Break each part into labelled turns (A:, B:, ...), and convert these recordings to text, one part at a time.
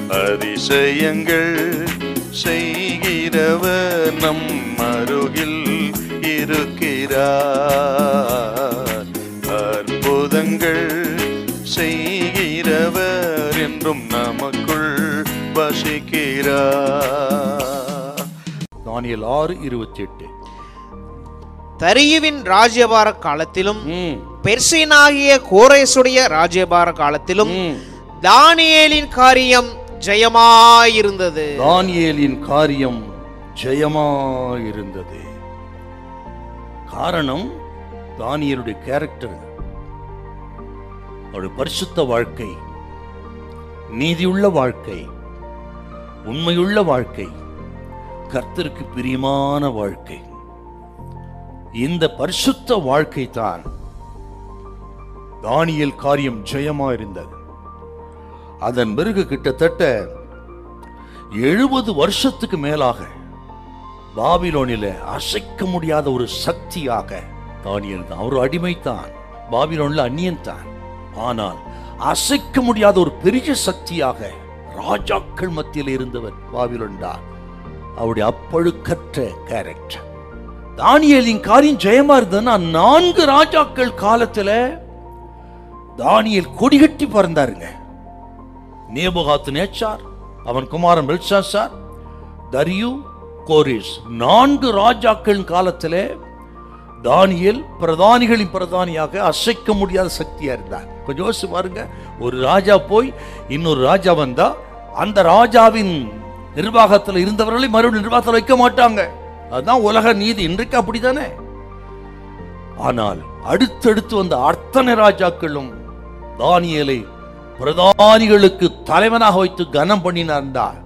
A: அதிசயங்கள் செய்கிறவர் நம் அருகில் இருக்கிறார் அற்புதங்கள் செய்கிறவர் என்றும் நமக்குள் வசிக்கிறார்
B: தானியல் ஆறு இருபத்தி எட்டு
C: தரியுவின் ராஜ்யபார காலத்திலும் பெர்சியனாகிய கோரேசுடைய ராஜ்யபார காலத்திலும் தானியேலின் காரியம் ஜெயமாயிருந்தது
B: தானியேலின் காரியம் ஜெயமாயிருந்தது காரணம் தானியலுடைய கேரக்டர் அவருடைய பரிசுத்த வாழ்க்கை நீதியுள்ள வாழ்க்கை உண்மையுள்ள வாழ்க்கை கர்த்தருக்கு பிரியமான வாழ்க்கை இந்த பரிசுத்த வாழ்க்கை தான் தானியல் காரியம் ஜெயமா இருந்தது அதன் பிறகு கிட்டத்தட்ட எழுபது வருஷத்துக்கு மேலாக பாபிலோனில அசைக்க முடியாத ஒரு சக்தியாக தானியல் தான் ஒரு அடிமைத்தான் பாபிலோன்ல அந்நியன் தான் ஆனால் அசைக்க முடியாத ஒரு பெரிய சக்தியாக ராஜாக்கள் மத்தியில் இருந்தவர் பாபிலோன் தான் அவருடைய அப்பழுக்கற்ற கேரக்டர் தானியலின் காரியம் ஜெயமா இருந்ததுன்னா நான்கு ராஜாக்கள் காலத்துல தானியல் கொடிகட்டி பறந்தாருங்க நேபுகாத்து நேச்சார் அவன் குமாரன் பெல்சாசார் தரியு கோரிஸ் நான்கு ராஜாக்களின் காலத்திலே தானியேல் பிரதானிகளின் பிரதானியாக அசைக்க முடியாத சக்தியா இருந்தார் கொஞ்சம் யோசிச்சு பாருங்க ஒரு ராஜா போய் இன்னொரு ராஜா வந்தா அந்த ராஜாவின் நிர்வாகத்தில் இருந்தவர்களை மறுபடியும் நிர்வாகத்தில் வைக்க மாட்டாங்க அதுதான் உலக நீதி இன்றைக்கு அப்படித்தானே ஆனால் அடுத்தடுத்து வந்த அத்தனை ராஜாக்களும் தானியேலை பிரதானிகளுக்கு தலைவனாக வைத்து கனம் பண்ணினார்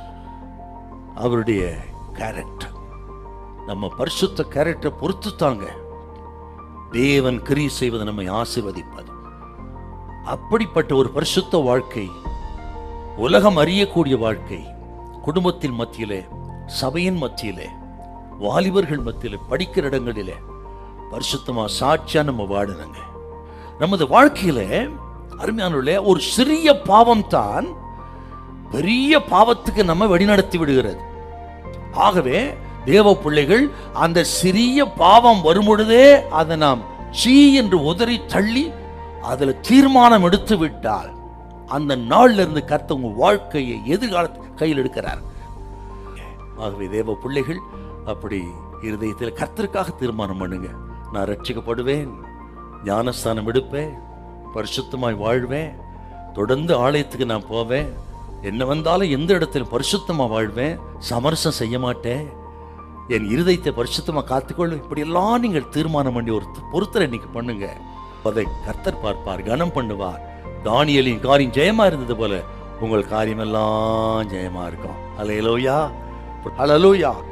B: அவருடைய கேரக்டர் நம்ம பரிசுத்த கேரக்டரை பொறுத்து தாங்க தேவன் கிரி செய்வது நம்மை ஆசிர்வதிப்பது அப்படிப்பட்ட ஒரு பரிசுத்த வாழ்க்கை உலகம் அறியக்கூடிய வாழ்க்கை குடும்பத்தின் மத்தியிலே சபையின் மத்தியிலே வாலிபர்கள் மத்தியிலே படிக்கிற இடங்களிலே பரிசுத்தமா சாட்சியா நம்ம வாழணுங்க நமது வாழ்க்கையில அருமையானவர்களே ஒரு சிறிய பாவம் தான் பெரிய பாவத்துக்கு நம்ம வழிநடத்தி விடுகிறது ஆகவே தேவ பிள்ளைகள் அந்த சிறிய பாவம் வரும் பொழுதே அதை நாம் சீ என்று உதறி தள்ளி அதுல தீர்மானம் எடுத்து விட்டால் அந்த நாள்ல இருந்து கர்த்த உங்க வாழ்க்கையை எதிர்காலத்து கையில் எடுக்கிறார் ஆகவே தேவ பிள்ளைகள் அப்படி இருதயத்தில் கர்த்தருக்காக தீர்மானம் பண்ணுங்க நான் ரட்சிக்கப்படுவேன் ஞானஸ்தானம் எடுப்பேன் பரிசுத்தமாய் வாழ்வேன் தொடர்ந்து ஆலயத்துக்கு நான் போவேன் என்ன வந்தாலும் எந்த இடத்திலும் பரிசுத்தமா வாழ்வேன் சமரசம் செய்ய மாட்டேன் என் இருதயத்தை பரிசுத்தமா காத்துக்கொள்ளும் இப்படி எல்லாம் நீங்கள் தீர்மானம் பண்ணி ஒரு பொருத்தரை இன்னைக்கு பண்ணுங்க அதை கர்த்தர் பார்ப்பார் கனம் பண்ணுவார் தானியலின் காரியம் ஜெயமா இருந்தது போல உங்கள் காரியம் எல்லாம் ஜெயமா இருக்கும் அலையலோயா அலலூயா